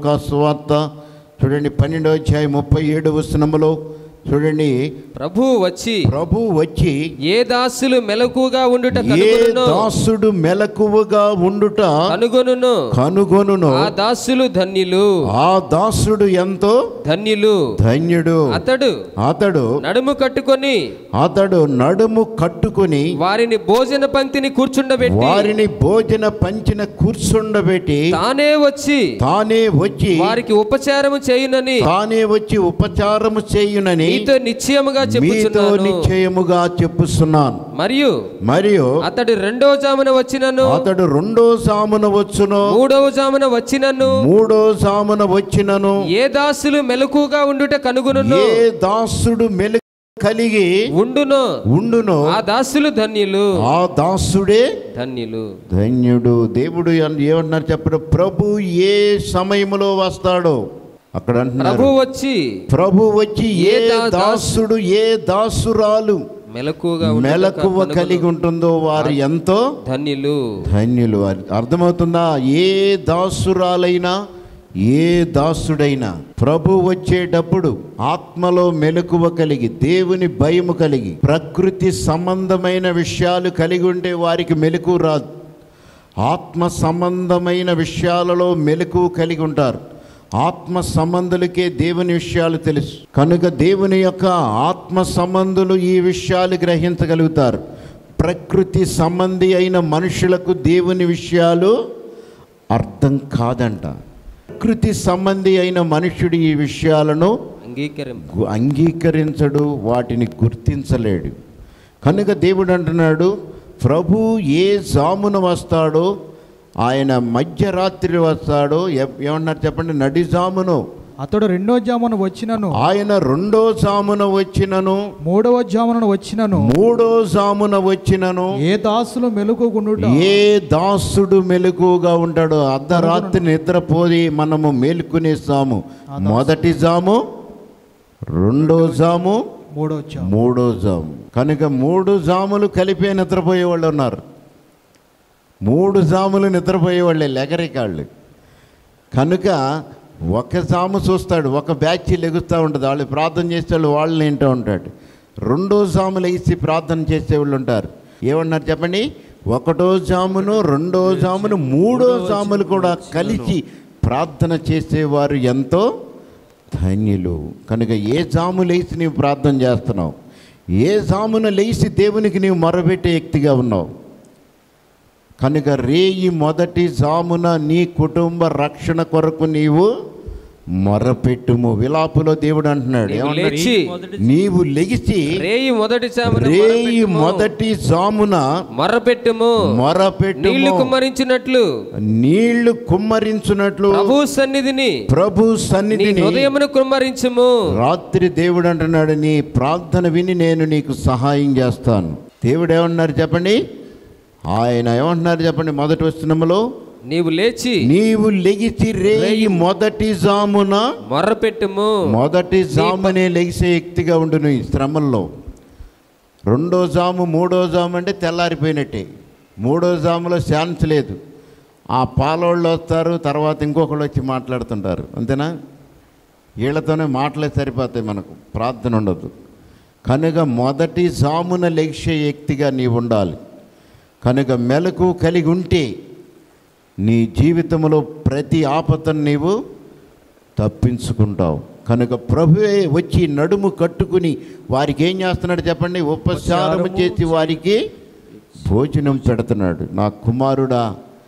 లూకాసు వార్త చూడండి పన్నెండో అధ్యాయం ముప్పై ఏడు వచనములో చూడండి ప్రభు వచ్చి ప్రభు వచ్చి ఏ దాసులు మెలకుగా ఉండుట ఏ కనుగొనును దాసుడు మెలకువగా ఉండుట కనుగొనును కనుగొనును ఆ దాసులు ధన్యులు ఆ దాసుడు ఎంతో ధన్యులు ధన్యుడు అతడు అతడు నడుము కట్టుకొని అతడు నడుము కట్టుకొని వారిని భోజన పంక్తిని కూర్చుండబెట్టి వారిని భోజన పంచిన కూర్చుండబెట్టి తానే వచ్చి తానే వచ్చి వారికి ఉపచారము చేయునని తానే వచ్చి ఉపచారము చేయునని మీతో నిశ్చయముగా మీతో చెప్పుచున్నాను నిశ్చయముగా చెప్పుస్తున్నాను మరియు మరియు అతడు రెండవ జామున వచ్చినను అతడు రెండో సామున వచ్చును మూడవ జామున వచ్చినను మూడో సామున వచ్చినను ఏ దాసులు మెలకుగా ఉండుట కనుగొనును ఏ దాసుడు మెలు కలిగి ఉండును ఉండును ఆ దాసులు ధన్యులు ఆ దాసుడే ధన్యులు ధన్యుడు దేవుడు అన్- ఏమన్నారు చెప్పడు ప్రభు ఏ సమయములో వస్తాడో అక్కడ అంటున్నారు ప్రభు వచ్చి ప్రభు వచ్చి ఏ ఏ దా- దాసుడు ఏ దాసురాలు మెలకుగా ఉండుట మెలకువ కనుగొనును. కలిగి ఉంటుందో వారు ఎంతో ధన్యులు ధన్యులు అర్- అర్థమవుతుందా ఏ దాసురాలైనా ఏ దాసుడైనా ప్రభు వచ్చేటప్పుడు ఆత్మలో మెలకువ కలిగి దేవుని భయము కలిగి ప్రకృతి సంబంధమైన విషయాలు కలిగి ఉంటే వారికి మెలకు రాదు ఆత్మ సంబంధమైన విషయాలలో మెలకు కలిగి ఉంటారు ఆత్మ సంబంధులకే దేవుని విషయాలు తెలుసు కనుక దేవుని యొక్క ఆత్మ సంబంధులు ఈ విషయాలు గ్రహించగలుగుతారు ప్రకృతి సంబంధి అయిన మనుషులకు దేవుని విషయాలు అర్థం కాదంట ప్రకృతి సంబంధి అయిన మనుషుడు ఈ విషయాలను అంగీకరింపు గు- అంగీకరించడు వాటిని గుర్తించలేడు కనుక దేవుడు అంటున్నాడు ప్రభు ఏ జామున వస్తాడో ఆయన మధ్యరాత్రి వస్తాడో ఎ- ఏమన్నారు చెప్పండి నడి జామును అతడు రెండో జామున వచ్చినను ఆయన రెండో జామున వచ్చినను మూడవ జామున వచ్చినను మూడో జామున వచ్చినను ఏ దాసులు మెలుగుకుండుట ఏ దాసుడు మెలకుగా ఉంటాడో అర్ధరాత్రి నిద్రపోయి మనము మేలుకునేస్తాము మొదటి జాము రెండో జాము మూడో జాము మూడో జాము కనుక మూడు జాములు కలిపే నిద్రపోయే వాళ్ళు ఉన్నారు మూడు జాములు నిద్రపోయే వాళ్ళే లెగరికాళ్ళు కనుక ఒక జాము చూస్తాడు ఒక బ్యాచ్ లెగుస్తూ ఉంటుంది వాళ్ళు ప్రార్థన చేసేవాళ్ళు వాళ్ళని వింటూ ఉంటాడు రెండో జాము లేచి ప్రార్థన చేసేవాళ్ళు ఉంటారు ఏమన్నారు చెప్పండి ఒకటో జామును రెండో జామును మూడో జాములు కూడా కలిసి ప్రార్థన చేసేవారు ఎంతో ధన్యులు కనుక ఏ జాము లేచి నీవు ప్రార్థన చేస్తున్నావు ఏ జామున లేచి దేవునికి నీవు మొరబెట్టే వ్యక్తిగా ఉన్నావు కనుక రేయి మొదటి జామున నీ కుటుంబ రక్షణ కొరకు నీవు మొరపెట్టుము విలాపులో దేవుడు అంటున్నాడు నీవు ఏమన్నాడు? లేచి నీవు లెగిసి రేయి మొదటి జామున రేయి మొరపెట్టుము. మొదటి జామున మొరపెట్టుము నీళ్లు మొరపెట్టుము కుమ్మరించినట్లు నీళ్లు కుమ్మరించున్నట్లు ప్రభు సన్నిధిని ప్రభు నీ సన్నిధిని హృదయమును కుమ్మరించుము రాత్రి దేవుడు అంటున్నాడు నీ ప్రార్థన విని నేను నీకు సహాయం చేస్తాను దేవుడు ఏమన్నారు చెప్పండి ఆయన ఏమంటున్నారు చెప్పండి మొదటి వచనములో నీవు లేచి నీవు లెగిసి రేయి మొదటి జామున మొర్రపెట్టుము మొదటి జామునే లెగిసే వ్యక్తిగా ఉండును ఈ శ్రమల్లో రెండో జాము మూడో జాము అంటే తెల్లారిపోయినట్టే మూడో జాములో ఛాన్స్ లేదు ఆ పాలోళ్ళు వస్తారు తర్వాత ఇంకొకళ్ళు వచ్చి మాట్లాడుతుంటారు అంతేనా వీళ్ళతోనే మాటలే సరిపోతాయి మనకు ప్రార్థన ఉండదు కనుక మొదటి జామున లెగిసే వ్యక్తిగా నీవు ఉండాలి కనుక మెలకు కలిగి ఉంటే నీ జీవితంలో ప్రతి ఆపదను నీవు తప్పించుకుంటావు కనుక ప్రభువే వచ్చి నడుము కట్టుకుని వారికి ఏం చేస్తున్నాడు చెప్పండి ఉపచారం చేసి వారికి భోజనం పెడుతున్నాడు నా కుమారుడా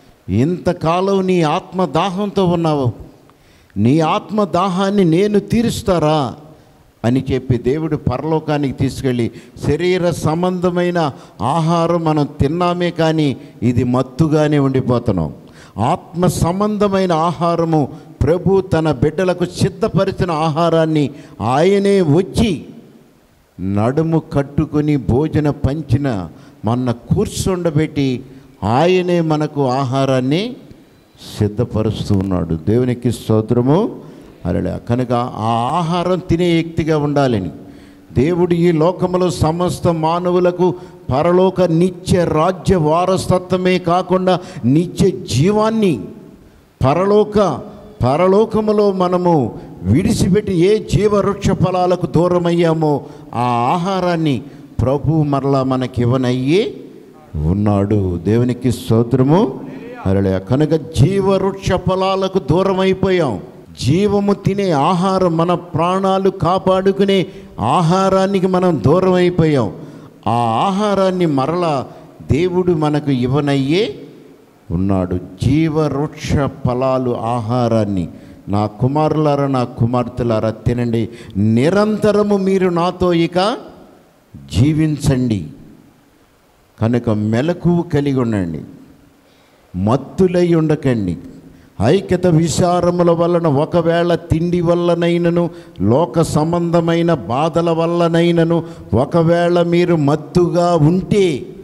ఇంతకాలం నీ ఆత్మ దాహంతో ఉన్నావు నీ ఆత్మ దాహాన్ని నేను తీరుస్తారా అని చెప్పి దేవుడు పరలోకానికి తీసుకెళ్ళి శరీర సంబంధమైన ఆహారం మనం తిన్నామే కానీ ఇది మత్తుగానే ఉండిపోతున్నాం ఆత్మ సంబంధమైన ఆహారము ప్రభు తన బిడ్డలకు సిద్ధపరిచిన ఆహారాన్ని ఆయనే వచ్చి నడుము కట్టుకొని భోజన పంచిన మన కూర్చుండబెట్టి ఆయనే మనకు ఆహారాన్ని సిద్ధపరుస్తూ ఉన్నాడు దేవునికి స్తోత్రము అలా కనుక ఆ ఆహారం తినే వ్యక్తిగా ఉండాలని దేవుడు ఈ లోకములో సమస్త మానవులకు పరలోక నిత్య రాజ్య వారసత్వమే కాకుండా నిత్య జీవాన్ని పరలోక పరలోకములో మనము విడిచిపెట్టి ఏ జీవవృక్ష ఫలాలకు దూరమయ్యామో ఆ ఆహారాన్ని ప్రభు మరలా మనకివ్వనయ్యి ఉన్నాడు దేవునికి స్తోత్రము అరలే కనుక జీవవృక్ష ఫలాలకు దూరం అయిపోయాం జీవము తినే ఆహారం మన ప్రాణాలు కాపాడుకునే ఆహారానికి మనం దూరం అయిపోయాం ఆ ఆహారాన్ని మరలా దేవుడు మనకు ఇవ్వనయ్యే ఉన్నాడు జీవవృక్ష ఫలాలు ఆహారాన్ని నా కుమారులారా నా కుమార్తెలారా తినండి నిరంతరము మీరు నాతో ఇక జీవించండి కనుక మెలకువ కలిగి ఉండండి మత్తులై ఉండకండి ఐక్యత విచారముల వలన ఒకవేళ తిండి వల్లనైనను లోక సంబంధమైన బాధల వల్లనైనను ఒకవేళ మీరు మత్తుగా ఉంటే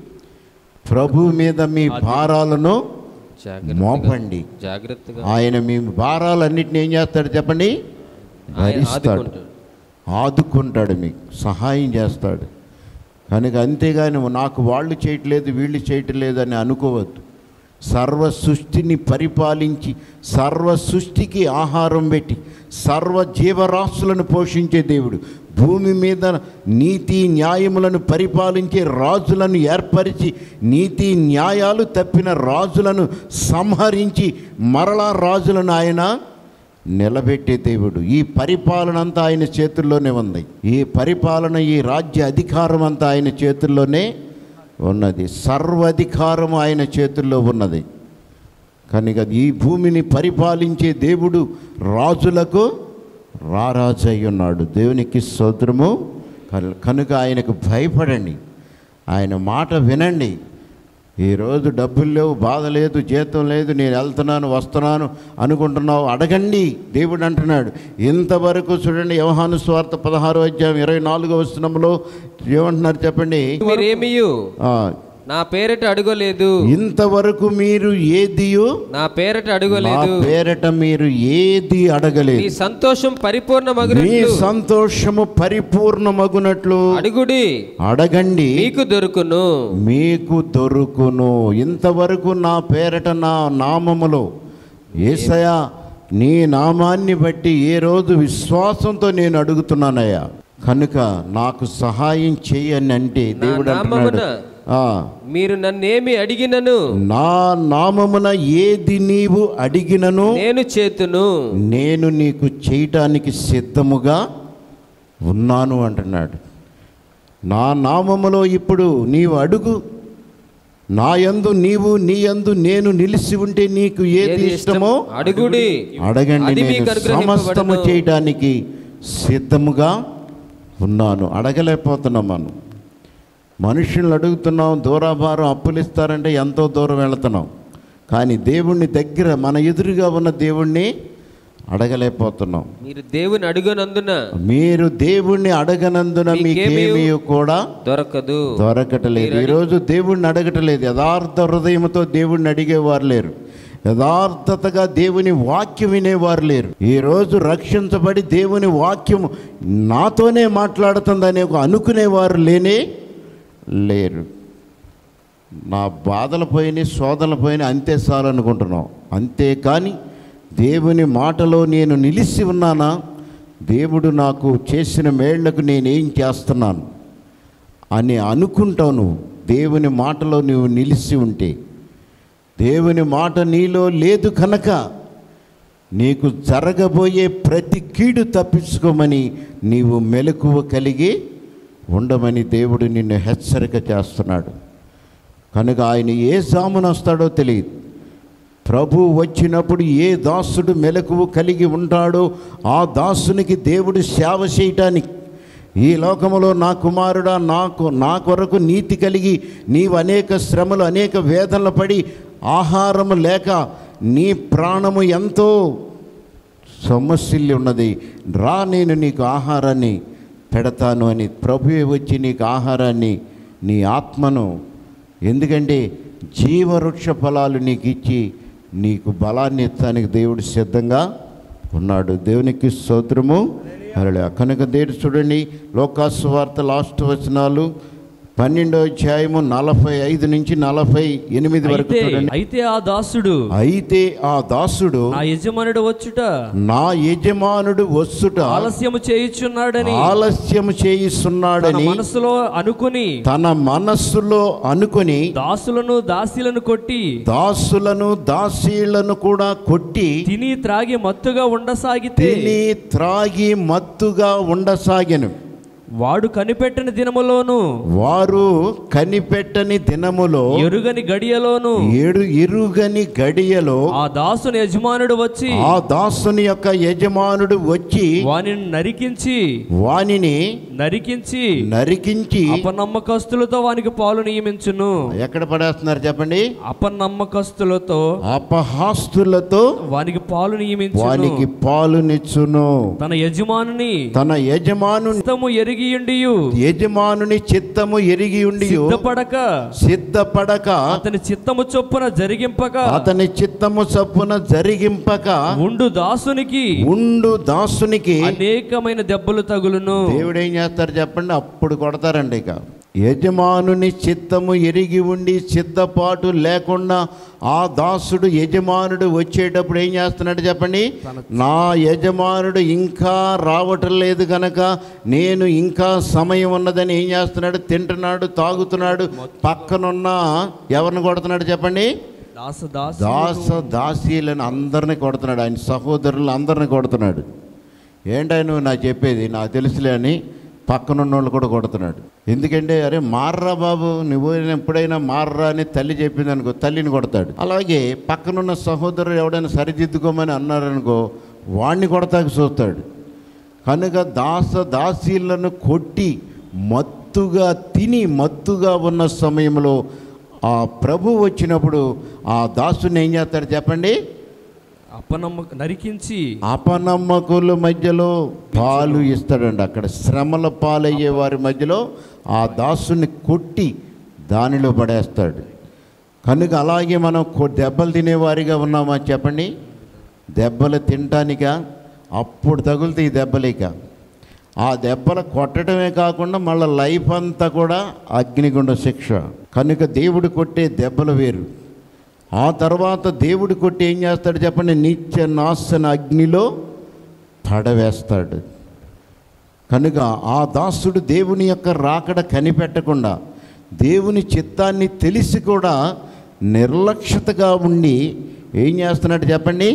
ప్రభు మీద మీ భారాలను జాగ్రత్తగా మోపండి జాగ్రత్తగా ఆయన మీ భారాలన్నిటిని ఏం చేస్తాడు చెప్పండి ఆయన భరిస్తాడు ఆదుకుంటాడు. ఆదుకుంటాడు మీకు సహాయం చేస్తాడు కనుక అంతేగాని నాకు వాళ్ళు చేయట్లేదు వీళ్ళు చేయట్లేదు అని అనుకోవద్దు సర్వ సృష్టిని పరిపాలించి సర్వ సృష్టికి ఆహారం పెట్టి సర్వ జీవరాశులను పోషించే దేవుడు భూమి మీద నీతి న్యాయములను పరిపాలించే రాజులను ఏర్పరిచి నీతి న్యాయాలు తప్పిన రాజులను సంహరించి మరలా రాజులను ఆయన నిలబెట్టే దేవుడు ఈ పరిపాలన అంతా ఆయన చేతుల్లోనే ఉంది ఈ పరిపాలన ఈ రాజ్య అధికారం అంతా ఆయన చేతుల్లోనే ఉన్నది సర్వాధికారం ఆయన చేతుల్లో ఉన్నది కనుక ఈ భూమిని పరిపాలించే దేవుడు రాజులకు రారాజు అయి ఉన్నాడు దేవునికి స్తోత్రము కను- కనుక ఆయనకు భయపడండి ఆయన మాట వినండి ఈరోజు డబ్బులు లేవు బాధ లేదు జీతం లేదు నేను వెళ్తున్నాను వస్తున్నాను అనుకుంటున్నావు అడగండి దేవుడు అంటున్నాడు ఇంతవరకు చూడండి వ్యవహాను స్వార్థ పదహారు అధ్యాయం ఇరవై నాలుగో వచనంలో ఏమంటున్నారు చెప్పండి మీరేమియు ఆ, నా పేరట అడగలేదు ఇంతవరకు మీరు ఏదియో నా పేరట నా అడగలేదు పేరట మీరు ఏది నీ అడగలేదు సంతోషం మీ పరిపూర్ణమగినట్లు సంతోషము పరిపూర్ణమగునట్లు అడుగుడి అడగండి మీకు దొరుకును మీకు దొరుకును ఇంతవరకు నా పేరట నా నామములో ఏసయా నీ నామాన్ని బట్టి ఏ రోజు విశ్వాసంతో నేను అడుగుతున్నానయ్యా కనుక నాకు సహాయం చేయని అంటే దేవుడు అంటున్నాడు నామమున ఆ, మీరు నన్నేమి అడిగినను నా నామమున ఏది నీవు అడిగినను నేను చేతును నేను నీకు చేయటానికి సిద్ధముగా ఉన్నాను అంటున్నాడు నా నామములో ఇప్పుడు నీవు అడుగు నా యందు నీవు నీ యందు నేను నిలిచి ఉంటే నీకు ఏది ఏది ఇష్టమో ఇష్టమో అడుగుడి అడగండి అది మీకు నేను అనుగ్రహింపబడును. సమస్తము చేయడానికి సిద్ధముగా ఉన్నాను అడగలేకపోతున్నాం మనం మనుషులను అడుగుతున్నాం దూరాభారం అప్పులు ఇస్తారంటే ఎంతో దూరం వెళుతున్నాం కానీ దేవుణ్ణి దగ్గర మన ఎదురుగా ఉన్న దేవుణ్ణి అడగలేకపోతున్నాం మీరు దేవుని అడుగునందున మీరు దేవుణ్ణి అడగనందున మీకేమీ మీకేమీ కూడా దొరకదు దొరకటలేదు ఈరోజు దేవుణ్ణి అడగటలేదు యథార్థ హృదయంతో దేవుణ్ణి అడిగేవారు లేరు యథార్థతగా దేవుని వాక్యం వినేవారు లేరు ఈరోజు రక్షించబడి దేవుని వాక్యం నాతోనే మాట్లాడుతుందని ఒక అనుకునేవారు లేనే లేరు నా బాధలు పోయినాయి శోధనలు పోయినాయి అంతే చాలు అనుకుంటున్నాం అంతేకాని దేవుని మాటలో నేను నిలిచి ఉన్నానా దేవుడు నాకు చేసిన మేళ్లకు నేనేం చేస్తున్నాను అని అనుకుంటావు నువ్వు దేవుని మాటలో నువ్వు నిలిచి ఉంటే దేవుని మాట నీలో లేదు కనుక నీకు జరగబోయే ప్రతి కీడు తప్పించుకోమని నీవు మెలకువ కలిగి ఉండమని దేవుడు నిన్ను హెచ్చరిక చేస్తున్నాడు కనుక ఆయన ఏ జామున వస్తాడో తెలియదు ప్రభు వచ్చినప్పుడు ఏ దాసుడు మెలకువ కలిగి ఉంటాడో ఆ దాసునికి దేవుడు సేవ చేయటానికి ఈ లోకములో నా కుమారుడా నాకు నా కొరకు నీతి కలిగి నీవు అనేక శ్రమలు అనేక వేదనలు పడి ఆహారము లేక నీ ప్రాణము ఎంతో సమస్యలు ఉన్నది రా నేను నీకు ఆహారాన్ని పెడతాను అని ప్రభువే వచ్చి నీకు ఆహారాన్ని నీ ఆత్మను ఎందుకంటే జీవవృక్ష ఫలాలు నీకు ఇచ్చి నీకు బలాన్ని ఇచ్చడానికి దేవుడు సిద్ధంగా ఉన్నాడు దేవునికి స్తోత్రము అలా కనుక దేవుడు చూడండి లోకాసు వార్త లాస్ట్ వచనాలు పన్నెండో అధ్యాయము నలభై ఐదు నుంచి నలభై ఎనిమిది వరకు అయితే చూడండి అయితే ఆ దాసుడు అయితే ఆ దాసుడు నా యజమానుడు వచ్చుట నా యజమానుడు వస్తుట ఆలస్యము చేయుచున్నాడని ఆలస్యము తన చేయిస్తున్నాడని మనసులో అనుకుని తన మనస్సులో అనుకొని దాసులను దాసీలను కొట్టి దాసులను దాసీలను కూడా కొట్టి తిని త్రాగి మత్తుగా ఉండసాగితే తిని త్రాగి మత్తుగా ఉండసాగెను వాడు కనిపెట్టిన దినములోను వారు కనిపెట్టని దినములో ఎరుగని గడియలోను ఏడు ఇరుగని గడియలో ఆ దాసుని యజమానుడు వచ్చి ఆ దాసుని యొక్క యజమానుడు వచ్చి వానిని నరికించి వానిని నరికించి నరికించి అపనమ్మకస్తులతో వానికి పాలు నియమించును ఎక్కడ పడేస్తున్నారు చెప్పండి అపనమ్మకస్తులతో అపహాస్తులతో వానికి పాలు నియమించును వానికి పాలునిచ్చును తన యజమానుని తన యజమాను చిత్తము ఎరిగియుండియు యజమానుని చిత్తము ఎరిగి ఉండి సిద్ధపడక సిద్ధపడక అతని చిత్తము చొప్పున జరిగింపక అతని చిత్తము చప్పున జరిగింపక ఉండు దాసునికి ఉండు దాసునికి అనేకమైన దెబ్బలు తగులును దేవుడు ఏం చేస్తారు చెప్పండి అప్పుడు కొడతారండి ఇక యజమానుని చిత్తము ఎరిగి ఉండి సిద్ధపాటు లేకుండా ఆ దాసుడు యజమానుడు వచ్చేటప్పుడు ఏం చేస్తున్నాడు చెప్పండి నా యజమానుడు ఇంకా రావటం లేదు కనుక నేను ఇంకా సమయం ఉన్నదని ఏం చేస్తున్నాడు తింటున్నాడు తాగుతున్నాడు పక్కనున్న ఎవరిని కొడుతున్నాడు చెప్పండి దాస దాస దాస దాసీలను అందరిని కొడుతున్నాడు ఆయన సహోదరులు అందరిని కొడుతున్నాడు ఏంటో నువ్వు నాకు చెప్పేది నాకు తెలుసులే అని పక్కనున్న వాళ్ళు కూడా కొడుతున్నాడు ఎందుకంటే అరే మార్రా బాబు నువ్వు ఎప్పుడైనా మార్రా అని తల్లి చెప్పింది అనుకో తల్లిని కొడతాడు అలాగే పక్కనున్న సహోదరుడు ఎవడైనా సరిదిద్దుకోమని అన్నారనుకో వాడిని కొడతాకి చూస్తాడు కనుక దాస దాసీలను కొట్టి మత్తుగా తిని మత్తుగా ఉన్న సమయంలో ఆ ప్రభు వచ్చినప్పుడు ఆ దాసుని ఏం చేస్తాడు చెప్పండి అపనమ్మ నరికించి అపనమ్మకుల మధ్యలో పాలు ఇస్తాడండి అక్కడ శ్రమల పాలయ్యే వారి మధ్యలో ఆ దాసుని కొట్టి దానిలో పడేస్తాడు కనుక అలాగే మనం కొ- దెబ్బలు తినేవారిగా ఉన్నామా చెప్పండి దెబ్బలు తినటానిక అప్పుడు తగులుతాయి ఈ దెబ్బలేక ఆ దెబ్బలు కొట్టడమే కాకుండా మళ్ళీ లైఫ్ అంతా కూడా అగ్నిగుండ శిక్ష కనుక దేవుడు కొట్టే దెబ్బలు వేరు ఆ తర్వాత దేవుడు కొట్టి ఏం చేస్తాడు చెప్పండి నిత్య నాశన అగ్నిలో పడవేస్తాడు కనుక ఆ దాసుడు దేవుని యొక్క రాకడ కనిపెట్టకుండా దేవుని చిత్తాన్ని తెలిసి కూడా నిర్లక్ష్యతగా ఉండి ఏం చేస్తున్నాడు చెప్పండి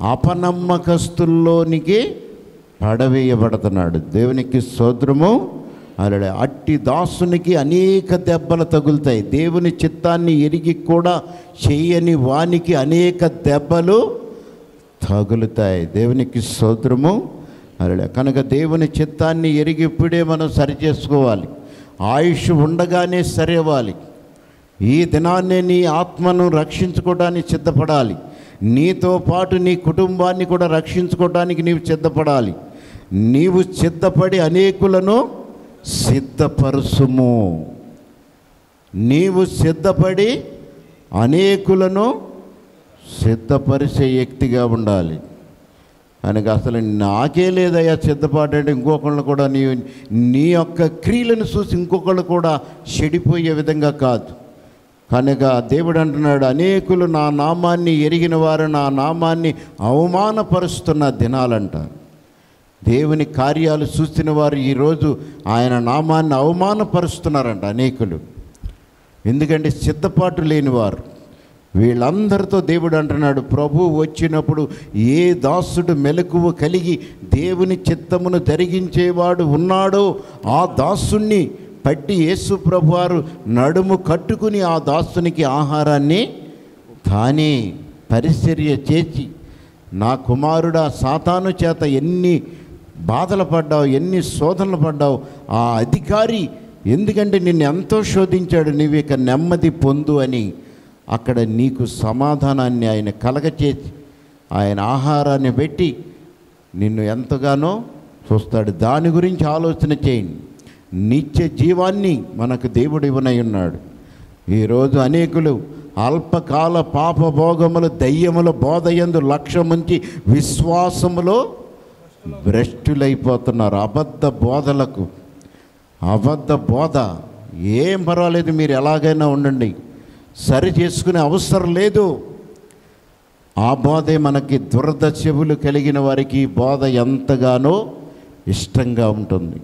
అపనమ్మకస్తుల్లోనికి పడవేయబడుతున్నాడు దేవునికి సోద్రము అలా అట్టి దాసునికి అనేక దెబ్బలు తగులుతాయి దేవుని చిత్తాన్ని ఎరిగి కూడా చేయని వానికి అనేక దెబ్బలు తగులుతాయి దేవునికి స్తోత్రము అలా కనుక దేవుని చిత్తాన్ని ఎరిగి ఇప్పుడే మనం సరి చేసుకోవాలి ఆయుష్ ఉండగానే సరివ్వాలి ఈ దినాన్నే నీ ఆత్మను రక్షించుకోవడానికి సిద్ధపడాలి నీతో పాటు నీ కుటుంబాన్ని కూడా రక్షించుకోవడానికి నీవు సిద్ధపడాలి నీవు సిద్ధపడి అనేకులను సిద్ధపరుసుము నీవు సిద్ధపడి అనేకులను సిద్ధపరిచే వ్యక్తిగా ఉండాలి ఆయనకు అసలు నాకే లేదయ్యా సిద్ధపాటు అంటే ఇంకొకళ్ళు కూడా నీ నీ యొక్క క్రియలను చూసి ఇంకొకళ్ళు కూడా చెడిపోయే విధంగా కాదు కనుక దేవుడు అంటున్నాడు అనేకులు నా నామాన్ని ఎరిగిన వారు నా నామాన్ని అవమానపరుస్తున్న దినాలంట దేవుని కార్యాలు చూసిన వారు ఈరోజు ఆయన నామాన్ని అవమానపరుస్తున్నారంట అనేకులు ఎందుకంటే సిద్ధపాటు లేనివారు వీళ్ళందరితో దేవుడు అంటున్నాడు ప్రభు వచ్చినప్పుడు ఏ దాసుడు మెలకువ కలిగి దేవుని చిత్తమును జరిగించేవాడు ఉన్నాడో ఆ దాసుణ్ణి పట్టి యేసు ప్రభువారు నడుము కట్టుకుని ఆ దాసునికి ఆహారాన్ని తానే పరిచర్య చేసి నా కుమారుడా సాతాను చేత ఎన్ని బాధలు పడ్డావు ఎన్ని శోధనలు పడ్డావు ఆ అధికారి ఎందుకంటే నిన్ను ఎంతో శోధించాడు నీవు ఇక నెమ్మది పొందు అని అక్కడ నీకు సమాధానాన్ని ఆయన కలగచేసి ఆయన ఆహారాన్ని పెట్టి నిన్ను ఎంతగానో చూస్తాడు దాని గురించి ఆలోచన చేయండి నిత్య జీవాన్ని మనకు దేవుడు ఇవ్వనై ఉన్నాడు ఈరోజు అనేకులు అల్పకాల పాపభోగములు దయ్యముల బోధయందు లక్ష్యముంచి విశ్వాసములో భ్రష్టులైపోతున్నారు అబద్ధ బోధలకు అబద్ధ బోధ ఏం పర్వాలేదు మీరు ఎలాగైనా ఉండండి సరి చేసుకునే అవసరం లేదు ఆ బోధే మనకి దురద చెవులు కలిగిన వారికి ఈ బోధ ఎంతగానో ఇష్టంగా ఉంటుంది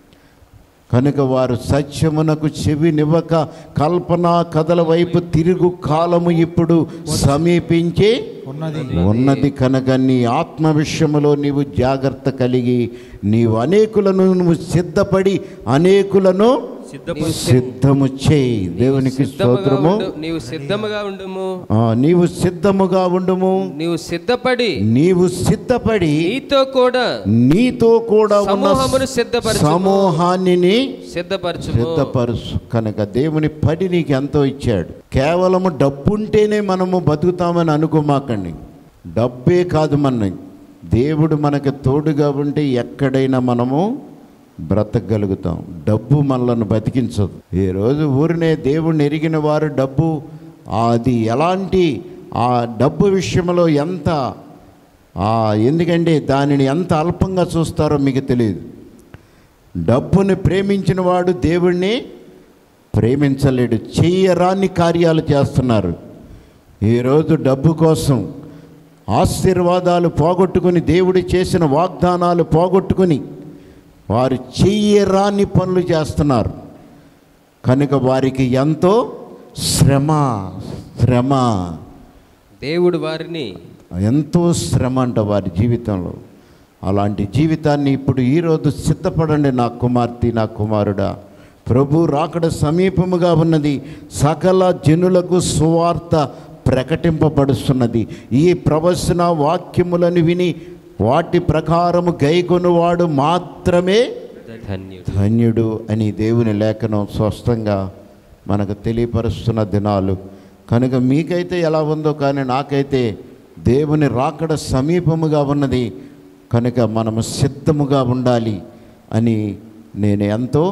కనుక వారు సత్యమునకు చెవినివ్వక కల్పనా కథల వైపు తిరుగు కాలము ఇప్పుడు సమీపించి ఉన్నది ఉన్నది కనుక నీ ఆత్మ విషయములో నీవు జాగ్రత్త కలిగి నీవు అనేకులను నువ్వు సిద్ధపడి అనేకులను సిద్ధపరచు సిద్ధము చేయి దేవునికి సిద్ధముగా స్తోత్రము ఉండు నీవు సిద్ధముగా ఉండుము ఆ, నీవు సిద్ధముగా ఉండుము నీవు సిద్ధపడి నీవు సిద్ధపడి నీతో కూడా నీతో కూడా ఉన్న సమూహమును సిద్ధపరచుము. సమూహాన్ని సిద్ధపరచుము సిద్ధపరుచు కనుక దేవుని పని నీకు ఎంతో ఇచ్చాడు కేవలము డబ్బుంటేనే మనము బతుకుతామని అనుకోమాకండి డబ్బే కాదు మన దేవుడు మనకు తోడుగా ఉంటే ఎక్కడైనా మనము బ్రతకగలుగుతాం డబ్బు మనలను బతికించదు ఈరోజు ఊరినే దేవుడిని ఎరిగిన వారు డబ్బు అది ఎలాంటి ఆ డబ్బు విషయంలో ఎంత ఆ, ఎందుకంటే దానిని ఎంత అల్పంగా చూస్తారో మీకు తెలియదు డబ్బుని ప్రేమించిన వాడు దేవుణ్ణి ప్రేమించలేడు చెయ్యరాని కార్యాలు చేస్తున్నారు ఈరోజు డబ్బు కోసం ఆశీర్వాదాలు పోగొట్టుకుని దేవుడు చేసిన వాగ్దానాలు పోగొట్టుకుని వారు చెయ్యరాని పనులు చేస్తున్నారు కనుక వారికి ఎంతో శ్రమ శ్రమ దేవుడు వారిని ఎంతో శ్రమ అంట వారి జీవితంలో అలాంటి జీవితాన్ని ఇప్పుడు ఈరోజు సిద్ధపడండి నా కుమార్తె నా కుమారుడా ప్రభు రాకడ సమీపముగా ఉన్నది సకల జనులకు సువార్త ప్రకటింపబడుతున్నది ఈ ప్రవచన వాక్యములను విని వాటి ప్రకారము గైకొనువాడు మాత్రమే ధన్యుడు ధన్యుడు అని దేవుని లేఖనం స్పష్టంగా మనకు తెలియపరుస్తున్న దినాలు కనుక మీకైతే ఎలా ఉందో కానీ నాకైతే దేవుని రాకడ సమీపముగా ఉన్నది కనుక మనము సిద్ధముగా ఉండాలి అని నేను ఎంతో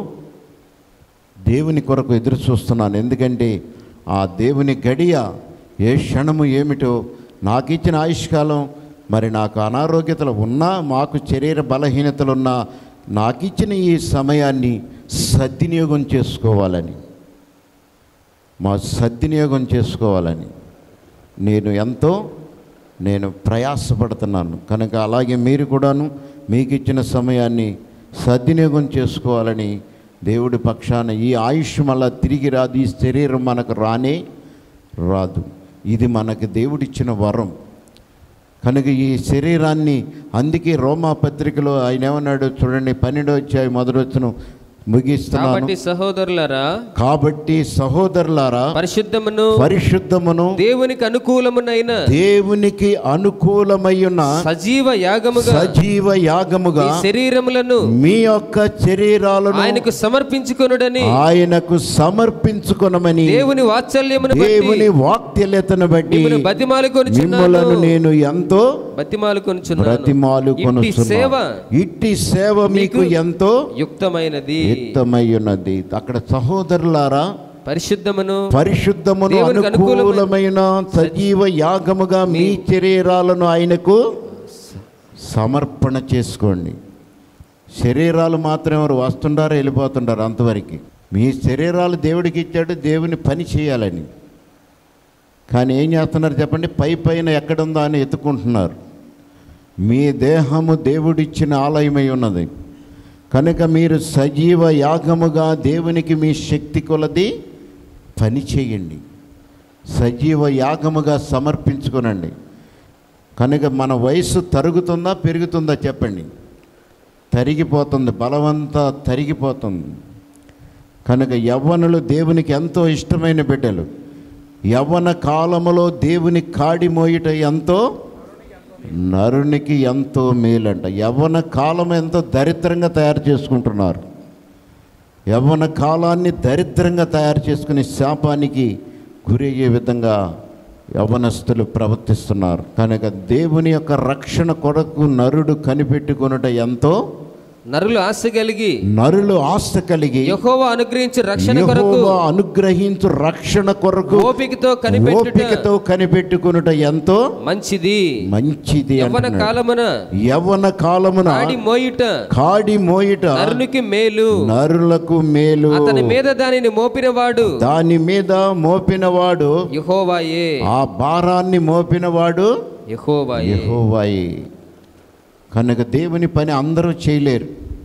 దేవుని కొరకు ఎదురు చూస్తున్నాను ఎందుకంటే ఆ దేవుని గడియ ఏ క్షణము ఏమిటో నాకు ఇచ్చిన ఆయుష్కాలం మరి నాకు అనారోగ్యతలు ఉన్నా మాకు శరీర బలహీనతలు ఉన్నా నాకు ఇచ్చిన ఈ సమయాన్ని సద్వినియోగం చేసుకోవాలని మా సద్వినియోగం చేసుకోవాలని నేను ఎంతో నేను ప్రయాసపడుతున్నాను కనుక అలాగే మీరు కూడాను మీకు ఇచ్చిన సమయాన్ని సద్వినియోగం చేసుకోవాలని దేవుడి పక్షాన ఈ ఆయుష్ మళ్ళా తిరిగి రాదు ఈ శరీరం మనకు రానే రాదు ఇది మనకు దేవుడిచ్చిన వరం కనుక ఈ శరీరాన్ని అందుకే రోమా పత్రికలో ఆయన ఏమన్నాడు చూడండి పన్నెండో వచ్చాయి మొదలొచ్చును ముగిస్తున్నాను కాబట్టి సహోదరులారా కాబట్టి సహోదరులారా పరిశుద్ధమును పరిశుద్ధమును దేవునికి అనుకూలమునైన దేవునికి అనుకూలమయ్యున్న సజీవ యాగముగా సజీవ యాగముగా ఈ శరీరములను మీ యొక్క శరీరాలను ఆయనకు సమర్పించుకొనుడని ఆయనకు సమర్పించుకొనమని దేవుని వాత్సల్యమును దేవుని బట్టి వాక్యలతను బట్టి మిమ్మల్ని బతిమాలుకొనుచున్నాను మిమ్మలను నేను ఎంతో బతిమాలుకొనుచున్నాను బ్రతిమాలు ఇట్టి సేవ ఇట్టి సేవ మీకు మీకు ఎంతో యుక్తమైనది యుక్తమై ఉన్నది అక్కడ సహోదరులారా పరిశుద్ధమును పరిశుద్ధమును దేవునికి అనుకూలమైన సజీవ యాగముగా మీ శరీరాలను ఆయనకు సమర్పణ చేసుకోండి శరీరాలు మాత్రం ఎవరు వస్తుండారో వెళ్ళిపోతుండారు అంతవరకు మీ శరీరాలు దేవుడికి ఇచ్చాడు దేవుని పని చేయాలని కానీ ఏం చేస్తున్నారు చెప్పండి పై పైన ఎక్కడుందో అని ఎత్తుకుంటున్నారు మీ దేహము దేవుడిచ్చిన ఆలయమై ఉన్నది కనుక మీరు సజీవ యాగముగా దేవునికి మీ శక్తి కొలది పని చేయండి సజీవ యాగముగా సమర్పించుకోనండి కనుక మన వయసు తరుగుతుందా పెరుగుతుందా చెప్పండి తరిగిపోతుంది బలవంతా తరిగిపోతుంది కనుక యవ్వనులు దేవునికి ఎంతో ఇష్టమైన బిడ్డలు యవ్వన కాలములో దేవుని కాడి మోయుట ఎంతో నరునికి ఎంతో మేలంట యవ్వన కాలం ఎంతో దరిద్రంగా తయారు చేసుకుంటున్నారు యవ్వన కాలాన్ని దరిద్రంగా తయారు చేసుకుని శాపానికి గురయ్యే విధంగా యవనస్తులు ప్రవర్తిస్తున్నారు కనుక దేవుని యొక్క రక్షణ కొరకు నరుడు కనిపెట్టుకొనుట ఎంతో నరులు ఆశ కలిగి నరులు ఆశ కలిగి యెహోవా అనుగ్రహించు రక్షణ కొరకు యెహోవా అనుగ్రహించు రక్షణ కొరకు ఓపికతో కనిపెట్టుట ఓపికతో కనిపెట్టుకునుట ఎంతో మంచిది మంచిది యవ్వన అంటున్నాడు. కాలమున యవ్వన కాలమున ఆడి మోయుట కాడి మోయిట నరునికి మేలు నరులకు మేలు అతని మీద దానిని మోపినవాడు దాని మీద మోపినవాడు యెహోవాయే ఆ భారాన్ని మోపినవాడు యెహోవాయే యెహోవాయే కనుక దేవుని పని అందరూ చేయలేరు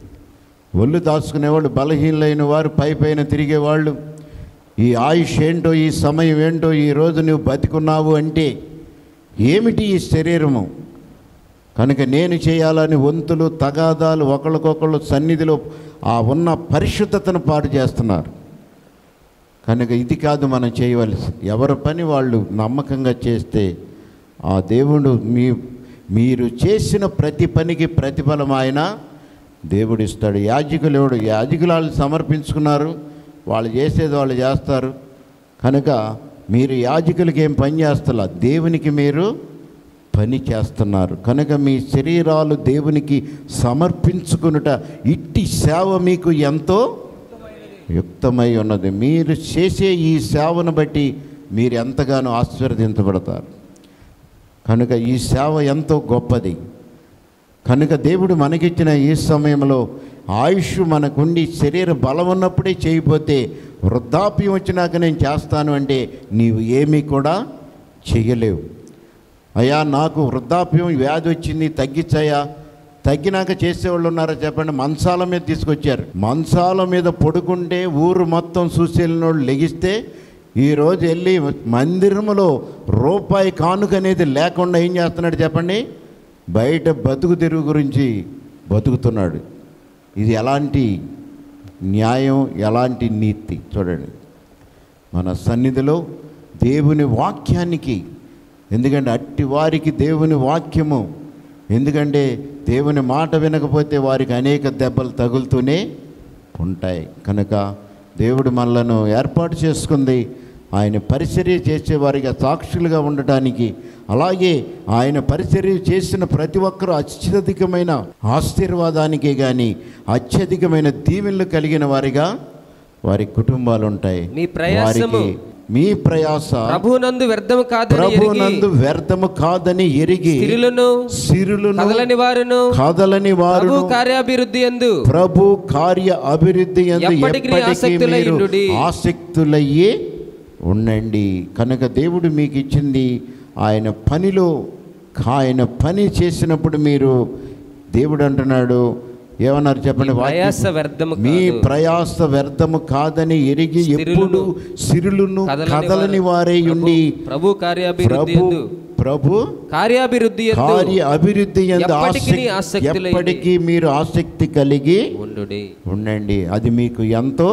ఒళ్ళు దాచుకునేవాళ్ళు బలహీనలైన వారు పై పైన తిరిగేవాళ్ళు ఈ ఆయుష్ ఏంటో ఈ సమయం ఏంటో ఈ రోజు నువ్వు బతికున్నావు అంటే ఏమిటి ఈ శరీరము కనుక నేను చేయాలని వంతులు తగాదాలు ఒకళ్ళకొకళ్ళు సన్నిధిలో ఆ ఉన్న పరిశుద్ధతను పాటు చేస్తున్నారు కనుక ఇది కాదు మనం చేయవలసి ఎవరి పని వాళ్ళు నమ్మకంగా చేస్తే ఆ దేవుడు మీ మీరు చేసిన ప్రతి పనికి ప్రతిఫలం ఆయన దేవుడు ఇస్తాడు యాజకులు ఎవడు యాజకులు వాళ్ళు సమర్పించుకున్నారు వాళ్ళు చేసేది వాళ్ళు చేస్తారు కనుక మీరు యాజకులకి ఏం పని చేస్తలా దేవునికి మీరు పని చేస్తున్నారు కనుక మీ శరీరాలు దేవునికి సమర్పించుకునుట ఇట్టి సేవ మీకు ఎంతో యుక్తమై ఉన్నది మీరు చేసే ఈ సేవను బట్టి మీరు ఎంతగానో ఆశీర్వదించబడతారు కనుక ఈ సేవ ఎంతో గొప్పది కనుక దేవుడు మనకిచ్చిన ఈ సమయంలో ఆయుష్ మనకుండి శరీర బలం ఉన్నప్పుడే చేయకపోతే వృద్ధాప్యం వచ్చినాక నేను చేస్తాను అంటే నీవు ఏమీ కూడా చేయలేవు అయ్యా నాకు వృద్ధాప్యం వ్యాధి వచ్చింది తగ్గించయ్యా తగ్గినాక చేసేవాళ్ళు ఉన్నారా చెప్పండి మంచాల మీద తీసుకొచ్చారు మంచాల మీద పడుకుంటే ఊరు మొత్తం చూసేళ్ళినోళ్ళు లెగిస్తే ఈరోజు వెళ్ళి మందిరములో రూపాయి కానుక అనేది లేకుండా ఏం చేస్తున్నాడు చెప్పండి బయట బతుకు తెరువు గురించి బతుకుతున్నాడు ఇది ఎలాంటి న్యాయం ఎలాంటి నీతి చూడండి మన సన్నిధిలో దేవుని వాక్యానికి ఎందుకంటే అట్టి వారికి దేవుని వాక్యము ఎందుకంటే దేవుని మాట వినకపోతే వారికి అనేక దెబ్బలు తగులుతూనే ఉంటాయి కనుక దేవుడు మనలను ఏర్పాటు చేసుకుంది ఆయన పరిచర్య చేసేవారిగా సాక్షులుగా ఉండటానికి అలాగే ఆయన పరిచర్య చేసిన ప్రతి ఒక్కరూ అత్యధికమైన ఆశీర్వాదానికే కానీ అత్యధికమైన దీవెనలు కలిగిన వారిగా వారి కుటుంబాలు ఉంటాయి మీ ప్రయాసము వారికి మీ ప్రయాస ప్రభునందు వ్యర్థము కాదని ఎరిగి ప్రభునందు వ్యర్థము కాదని ఎరిగి స్త్రీలను సిరులను కదలని వారును కదలని వారు ప్రభు కార్యాభివృద్ధి ఎందు ప్రభు కార్య అభివృద్ధి యందు ఎప్పటికీ ఎప్పటికీ ఆసక్తులై మీరు ఉండుడి. ఆసక్తులయ్యి ఉండండి కనుక దేవుడు మీకు ఇచ్చింది ఆయన పనిలో ఆయన పని చేసినప్పుడు మీరు దేవుడు అంటున్నాడు ఏమన్నారు చెప్పండి మీ వాక్యం. ప్రయాస వ్యర్థము మీ కాదు. ప్రయాస వ్యర్థము కాదని ఎరిగి స్థిరులను, ఎప్పుడు సిరులను కదలని కదలని వారు- వారే ఉండి ప్రభు కార్యాభివృద్ధి ప్రభు ఎందు ప్రభు కార్యాభివృద్ధి ఎందు కార్య అభివృద్ధి యందు ఎప్పటికీ ఆసక్తి- ఆసక్తులై ఎప్పటికీ మీరు ఆసక్తి కలిగి ఉండుడి ఉండండి అది మీకు ఎంతో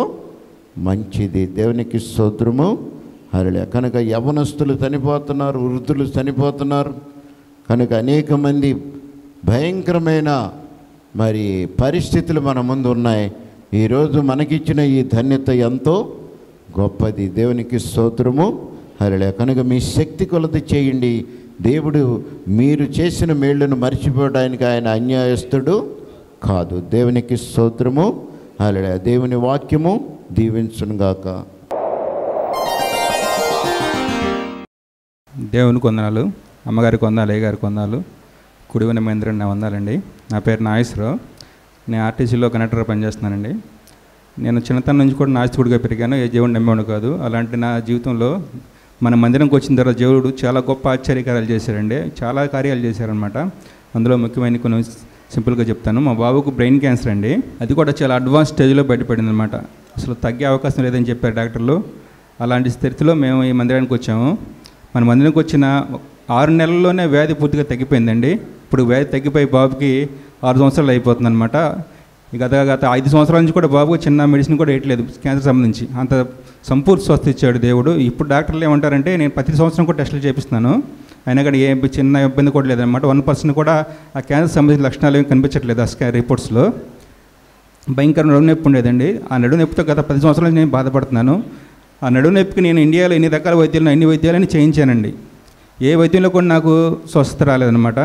మంచిది దేవునికి స్తోత్రము హరిలే కనుక యవనస్తులు చనిపోతున్నారు వృద్ధులు చనిపోతున్నారు కనుక అనేక మంది భయంకరమైన మరి పరిస్థితులు మన ముందు ఉన్నాయి ఈరోజు మనకిచ్చిన ఈ ధన్యత ఎంతో గొప్పది దేవునికి స్తోత్రము హరిలే కనుక మీ శక్తి కొలది చేయండి దేవుడు మీరు చేసిన మేళ్లను మర్చిపోవడానికి ఆయన అన్యాయస్తుడు కాదు దేవునికి స్తోత్రము హరిలే దేవుని వాక్యము దీవించునుగాక దేవునికి వందనాలు అమ్మగారికి వందాలు అయ్యగారికి వందాలు కుడివన మహేంద్రన్ నా వందాలండి నా పేరు నాగేశ్వరరావు నేను ఆర్టీసీలో కండక్టర్గా పనిచేస్తున్నానండి నేను చిన్నతనం నుంచి కూడా నాస్తికుడిగా పెరిగాను ఏ దేవుడు నమ్మేవాడు కాదు అలాంటి నా జీవితంలో మన మందిరంకి వచ్చిన తర్వాత దేవుడు చాలా గొప్ప ఆశ్చర్యకార్యాలు చేశారండి చాలా కార్యాలు చేశారనమాట అందులో ముఖ్యమైన కొన్ని సింపుల్గా చెప్తాను మా బాబుకు బ్రెయిన్ క్యాన్సర్ అండి అది కూడా చాలా అడ్వాన్స్ స్టేజ్లో బయటపడింది అనమాట అసలు తగ్గే అవకాశం లేదని చెప్పారు డాక్టర్లు అలాంటి స్థితిలో మేము ఈ మందిరానికి వచ్చాము మన మందిరానికి వచ్చిన ఆరు నెలల్లోనే వ్యాధి పూర్తిగా తగ్గిపోయిందండి ఇప్పుడు వ్యాధి తగ్గిపోయి బాబుకి ఆరు సంవత్సరాలు అయిపోతుంది అనమాట గత గత ఐదు సంవత్సరాల నుంచి కూడా బాబుకు చిన్న మెడిసిన్ కూడా వేయట్లేదు క్యాన్సర్ సంబంధించి అంత సంపూర్తి స్వస్థ ఇచ్చాడు దేవుడు ఇప్పుడు డాక్టర్లు ఏమంటారంటే నేను ప్రతి సంవత్సరం కూడా టెస్టులు చేపిస్తున్నాను అయినా కానీ ఏ చిన్న ఇబ్బంది కూడా లేదనమాట వన్ పర్సెంట్ కూడా ఆ క్యాన్సర్ సంబంధించిన లక్షణాలు ఏమి కనిపించట్లేదు ఆ స్కా రిపోర్ట్స్లో భయంకర నడుము నొప్పి ఉండేదండి ఆ నడుము నొప్పితో గత పది సంవత్సరాల నుంచి నేను బాధపడుతున్నాను ఆ నడుము నొప్పికి నేను ఇండియాలో ఎన్ని రకాల వైద్యాలు అన్ని వైద్యాలని చేయించానండి ఏ వైద్యంలో కూడా నాకు స్వస్థత రాలేదన్నమాట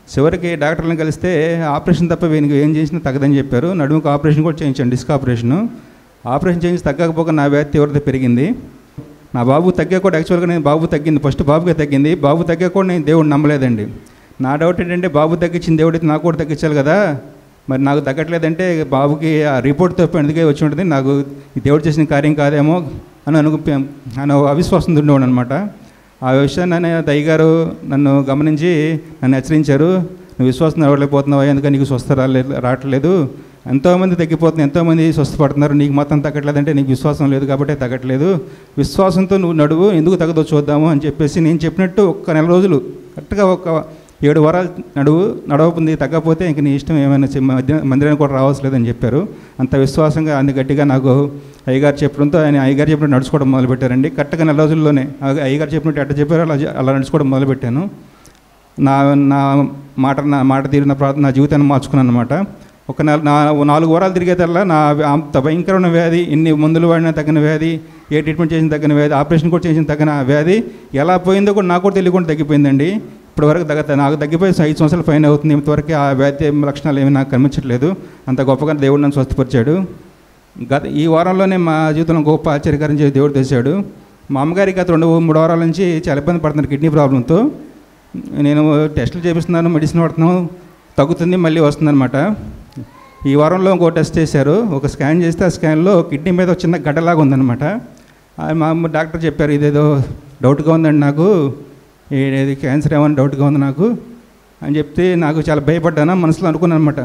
చివరికి డాక్టర్లను కలిస్తే ఆపరేషన్ తప్ప వీనికి ఏం చేసినా తగ్గదని చెప్పారు నడుముకు ఆపరేషన్ కూడా చేయించాను డిస్క్ ఆపరేషను ఆపరేషన్ చేయించి తగ్గకపోక నా వ్యాధి తీవ్రత పెరిగింది నా బాబు తగ్గా కూడా యాక్చువల్గా నేను బాబు తగ్గింది ఫస్ట్ బాబుగా తగ్గింది బాబు తగ్గా కూడా నేను దేవుడు నమ్మలేదండి నా డౌట్ ఏంటంటే బాబు తగ్గించిన దేవుడు అయితే నాకు కూడా తగ్గించాలి కదా మరి నాకు తగ్గట్లేదంటే బాబుకి ఆ రిపోర్ట్ తప్ప ఎందుకే వచ్చి ఉంటుంది నాకు ఈ దేవుడు చేసిన కార్యం కాదేమో అని అను అని అవిశ్వాసం ఉండేవాడు అనమాట ఆ విషయాన్ని దయ్యగారు నన్ను గమనించి నన్ను హెచ్చరించారు నువ్వు విశ్వాసం నిలవలేకపోతున్నావు ఎందుకని నీకు స్వస్థ రాలే రావట్లేదు ఎంతోమంది తగ్గిపోతున్నారు ఎంతోమంది స్వస్థపడుతున్నారు నీకు మాత్రం తగ్గట్లేదంటే నీకు విశ్వాసం లేదు కాబట్టి తగ్గట్లేదు విశ్వాసంతో నువ్వు నడువు ఎందుకు తగ్గదో చూద్దాము అని చెప్పేసి నేను చెప్పినట్టు ఒక్క నెల రోజులు కరెక్ట్గా ఒక ఏడు వారాలు నడువు నడవకుంది తగ్గకపోతే ఇంక నీ ఇష్టం ఏమైనా చెయ్యి, మధ్య మందిరానికి కూడా రావాల్సి లేదని చెప్పారు అంత విశ్వాసంగా అంత గట్టిగా నాకు అయ్యగారు చెప్పడంతో ఆయన అయ్యగారు చెప్పినట్టు నడుచుకోవడం మొదలుపెట్టారండి కరెక్ట్గా నెల రోజుల్లోనే ఆ- అయ్యగారు చెప్పినట్టు ఎట్ట చెప్పారో అలా చే- అలా నడుచుకోవడం మొదలుపెట్టాను నా నా మాట నా మాట తీరు నా ప్రార్థన నా జీవితాన్ని మార్చుకున్నాను అనమాట ఒక నెల నా నాలుగు వారాలు తిరిగేదల్లా నా వ్య- అంత భయంకరమైన వ్యాధి ఇన్ని మందులు వాడినా తగిన వ్యాధి ఏ ట్రీట్మెంట్ చేసిన తగిన వ్యాధి ఆపరేషన్ కూడా చేసిన తగిన వ్యాధి ఎలా పోయిందో కూడా నాకు కూడా తెలియకుండా తగ్గిపోయిందండి ఇప్పటి వరకు తగ్గ నాకు తగ్గిపోయి ఐదు సంవత్సరాల పైన అవుతుంది ఇంతవరకు ఆ వ్యాధి లక్షణాలు ఏమీ నాకు కనిపించట్లేదు అంత గొప్పగా దేవుడు నన్ను స్వస్థపరిచాడు గత ఈ వారంలోనే మా జీవితంలో గొప్ప ఆశ్చర్యకరం చేసి దేవుడు తెచ్చాడు మా అమ్మగారికి గత రెండు మూడు వారాల నుంచి చాలా ఇబ్బంది పడుతున్నారు కిడ్నీ ప్రాబ్లంతో నేను టెస్టులు చేపిస్తున్నాను మెడిసిన్ వాడుతున్నాను తగ్గుతుంది మళ్ళీ వస్తుందన్నమాట ఈ వారంలో ఇంకో టెస్ట్ చేశారు ఒక స్కాన్ చేస్తే ఆ స్కాన్లో కిడ్నీ మీద ఒక చిన్న గడ్డలాగా ఉందన్నమాట ఆ మా అమ్మ డాక్టర్ చెప్పారు ఇదేదో డౌట్గా ఉందండి నాకు ఇది క్యాన్సర్ ఏమని డౌట్గా ఉంది నాకు అని చెప్తే నాకు చాలా భయపడ్డాను మనసులో అనుకున్నాను అనమాట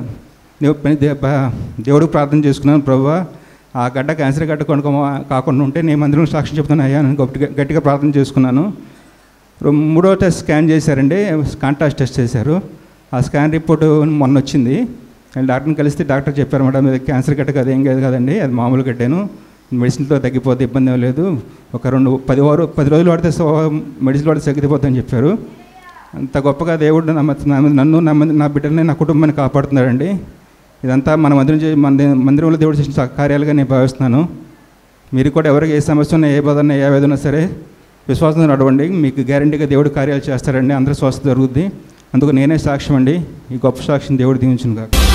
దేవుడికి ప్రార్థన చేసుకున్నాను ప్రభు ఆ గడ్డ క్యాన్సర్ గడ్డ కొనుక్కో కాకుండా ఉంటే నేను మందిరం సాక్ష్యం చెప్తాను అయ్యా అని గట్టిగా గట్టిగా ప్రార్థన చేసుకున్నాను రో- మూడో టెస్ట్ స్కాన్ చేశారండి కాంటాక్ట్ టెస్ట్ చేశారు ఆ స్కాన్ రిపోర్ట్ మొన్న వచ్చింది నేను డాక్టర్ని కలిస్తే డాక్టర్ చెప్పారు మేడం ఇది క్యాన్సర్ గట్ట కదా ఏం కాదు కదండి అది మామూలు గడ్డాను మెడిసిన్తో తగ్గిపోతే ఇబ్బంది ఏం లేదు ఒక రెండు పది వారు పది రోజులు వాడితే సో మెడిసిన్ వాడితే తగ్గిపోతుందని చెప్పారు అంత గొప్పగా దేవుడు నా మధ్య- నా మీద- నన్ను నా మంది నా బిడ్డల్ని నా కుటుంబాన్ని కాపాడుతున్నాడండి ఇదంతా మన మందిరం చే- మన దే- మందిరంలో దేవుడు చేసిన కార్యాలుగా నేను భావిస్తున్నాను మీరు కూడా ఎవరికి ఏ సమస్య ఉన్నా ఏ బాధ ఉన్నా ఏ వేదన ఉన్నా సరే విశ్వాసంతో నడవండి మీకు గ్యారంటీగా దేవుడు కార్యాలు చేస్తారండి అందరూ స్వస్థ జరుగుద్ది అందుకు నేనే సాక్ష్యం అండి ఈ గొప్ప సాక్ష్యం దేవుడు దీవించును కాక